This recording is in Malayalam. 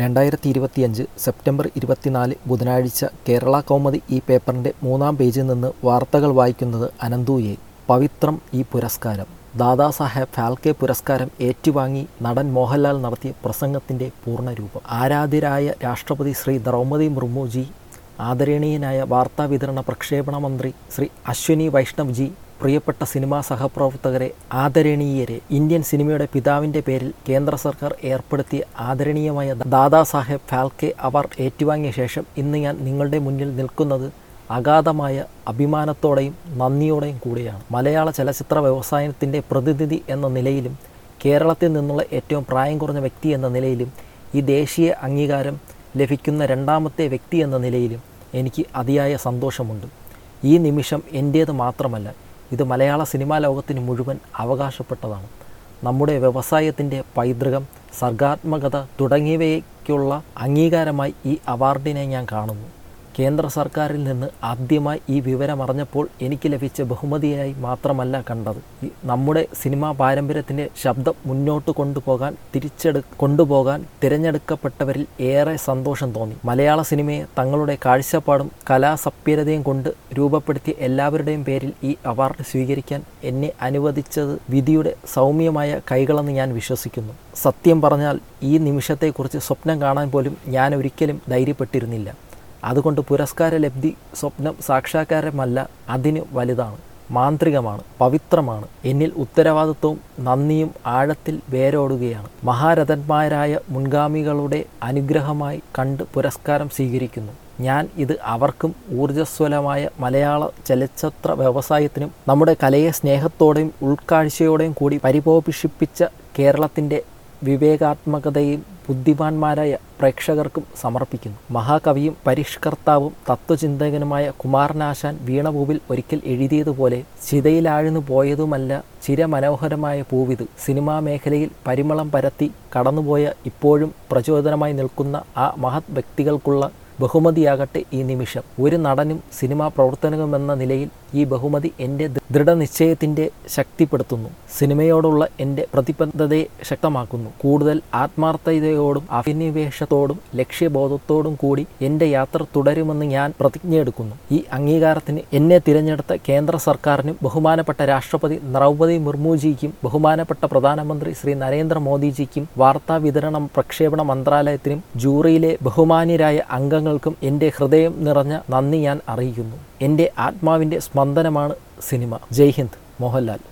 രണ്ടായിരത്തി ഇരുപത്തിയഞ്ച് സെപ്റ്റംബർ ഇരുപത്തിനാല് ബുധനാഴ്ച കേരള കൗമുദി ഈ പേപ്പറിൻ്റെ മൂന്നാം പേജിൽ നിന്ന് വാർത്തകൾ വായിക്കുന്നത് അനന്തു എ പവിത്രം ഈ പുരസ്കാരം ദാദാസാഹേബ് ഫാൽക്കെ പുരസ്കാരം ഏറ്റുവാങ്ങി നടൻ മോഹൻലാൽ നടത്തിയ പ്രസംഗത്തിൻ്റെ പൂർണ്ണരൂപം ആരാധ്യരായ രാഷ്ട്രപതി ശ്രീ ദ്രൗപദി മുർമുജി ആദരണീയനായ വാർത്താവിതരണ പ്രക്ഷേപണ മന്ത്രി ശ്രീ അശ്വിനി വൈഷ്ണവ് ജി പ്രിയപ്പെട്ട സിനിമാ സഹപ്രവർത്തകരെ ആദരണീയരെ ഇന്ത്യൻ സിനിമയുടെ പിതാവിൻ്റെ പേരിൽ കേന്ദ്ര സർക്കാർ ഏർപ്പെടുത്തിയ ആദരണീയമായ ദാദാസാഹേബ് ഫാൽക്കെ അവാർഡ് ഏറ്റുവാങ്ങിയ ശേഷം ഇന്ന് ഞാൻ നിങ്ങളുടെ മുന്നിൽ നിൽക്കുന്നത് അഗാധമായ അഭിമാനത്തോടെയും നന്ദിയോടെയും കൂടിയാണ് മലയാള ചലച്ചിത്ര വ്യവസായത്തിൻ്റെ പ്രതിനിധി എന്ന നിലയിലും കേരളത്തിൽ നിന്നുള്ള ഏറ്റവും പ്രായം കുറഞ്ഞ വ്യക്തി എന്ന നിലയിലും ഈ ദേശീയ അംഗീകാരം ലഭിക്കുന്ന രണ്ടാമത്തെ വ്യക്തി എന്ന നിലയിലും എനിക്ക് അതിയായ സന്തോഷമുണ്ട് ഈ നിമിഷം എൻ്റേത് മാത്രമല്ല ഇത് മലയാള സിനിമാ ലോകത്തിന് മുഴുവൻ അവകാശപ്പെട്ടതാണ് നമ്മുടെ വ്യവസായത്തിൻ്റെ പൈതൃകം സർഗാത്മകത തുടങ്ങിയവയ്ക്കുള്ള അംഗീകാരമായി ഈ അവാർഡിനെ ഞാൻ കാണുന്നു കേന്ദ്ര സർക്കാരിൽ നിന്ന് ആദ്യമായി ഈ വിവരം അറിഞ്ഞപ്പോൾ എനിക്ക് ലഭിച്ച ബഹുമതിയായി മാത്രമല്ല കണ്ടത് ഈ നമ്മുടെ സിനിമാ പാരമ്പര്യത്തിൻ്റെ ശബ്ദം മുന്നോട്ട് കൊണ്ടുപോകാൻ തിരിച്ചെടു കൊണ്ടുപോകാൻ തിരഞ്ഞെടുക്കപ്പെട്ടവരിൽ ഏറെ സന്തോഷം തോന്നി മലയാള സിനിമയെ തങ്ങളുടെ കാഴ്ചപ്പാടും കലാസഭ്യതയും കൊണ്ട് രൂപപ്പെടുത്തിയ എല്ലാവരുടെയും പേരിൽ ഈ അവാർഡ് സ്വീകരിക്കാൻ എന്നെ അനുവദിച്ചത് വിധിയുടെ സൗമ്യമായ കൈകളെന്ന് ഞാൻ വിശ്വസിക്കുന്നു സത്യം പറഞ്ഞാൽ ഈ നിമിഷത്തെക്കുറിച്ച് സ്വപ്നം കാണാൻ പോലും ഞാൻ ഒരിക്കലും ധൈര്യപ്പെട്ടിരുന്നില്ല അതുകൊണ്ട് പുരസ്കാര ലബ്ധി സ്വപ്നം സാക്ഷാത്കാരമല്ല അതിന് വലുതാണ് മാന്ത്രികമാണ് പവിത്രമാണ് എന്നിൽ ഉത്തരവാദിത്വവും നന്ദിയും ആഴത്തിൽ വേരോടുകയാണ് മഹാരഥന്മാരായ മുൻഗാമികളുടെ അനുഗ്രഹമായി കണ്ട് പുരസ്കാരം സ്വീകരിക്കുന്നു ഞാൻ ഇത് അവർക്കും ഊർജ്ജസ്വലമായ മലയാള ചലച്ചിത്ര വ്യവസായത്തിനും നമ്മുടെ കലയെ സ്നേഹത്തോടെയും ഉൾക്കാഴ്ചയോടെയും കൂടി പരിപോഷിപ്പിച്ച കേരളത്തിൻ്റെ വിവേകാത്മകതയും ബുദ്ധിമാന്മാരായ പ്രേക്ഷകർക്കും സമർപ്പിക്കുന്നു മഹാകവിയും പരിഷ്കർത്താവും തത്വചിന്തകനുമായ കുമാരനാശാൻ വീണഭൂവിൽ ഒരിക്കൽ എഴുതിയതുപോലെ ചിതയിലാഴ്ന്നു പോയതുമല്ല ചിരമനോഹരമായ പൂവിത് സിനിമാ മേഖലയിൽ പരിമളം പരത്തി കടന്നുപോയ ഇപ്പോഴും പ്രചോദനമായി നിൽക്കുന്ന ആ മഹത് വ്യക്തികൾക്കുള്ള ബഹുമതിയാകട്ടെ ഈ നിമിഷം ഒരു നടനും സിനിമാ പ്രവർത്തനവുമെന്ന നിലയിൽ ഈ ബഹുമതി എൻ്റെ ദൃഢനിശ്ചയത്തിൻ്റെ ശക്തിപ്പെടുത്തുന്നു സിനിമയോടുള്ള എൻ്റെ പ്രതിബദ്ധതയെ ശക്തമാക്കുന്നു കൂടുതൽ ആത്മാർത്ഥതയോടും അഭിനിവേശത്തോടും ലക്ഷ്യബോധത്തോടും കൂടി എൻ്റെ യാത്ര തുടരുമെന്ന് ഞാൻ പ്രതിജ്ഞയെടുക്കുന്നു ഈ അംഗീകാരത്തിന് എന്നെ തിരഞ്ഞെടുത്ത കേന്ദ്ര സർക്കാരിനും ബഹുമാനപ്പെട്ട രാഷ്ട്രപതി ദ്രൗപദി മുർമുജിക്കും ബഹുമാനപ്പെട്ട പ്രധാനമന്ത്രി ശ്രീ നരേന്ദ്രമോദിജിക്കും വാർത്താ വിതരണ പ്രക്ഷേപണ മന്ത്രാലയത്തിനും ജൂറിയിലെ ബഹുമാന്യരായ അംഗങ്ങൾക്കും എൻ്റെ ഹൃദയം നിറഞ്ഞ നന്ദി ഞാൻ അറിയിക്കുന്നു എൻ്റെ ആത്മാവിൻ്റെ സ്പന്ദനമാണ് സിനിമ ജയ് ഹിന്ദ് മോഹൻലാൽ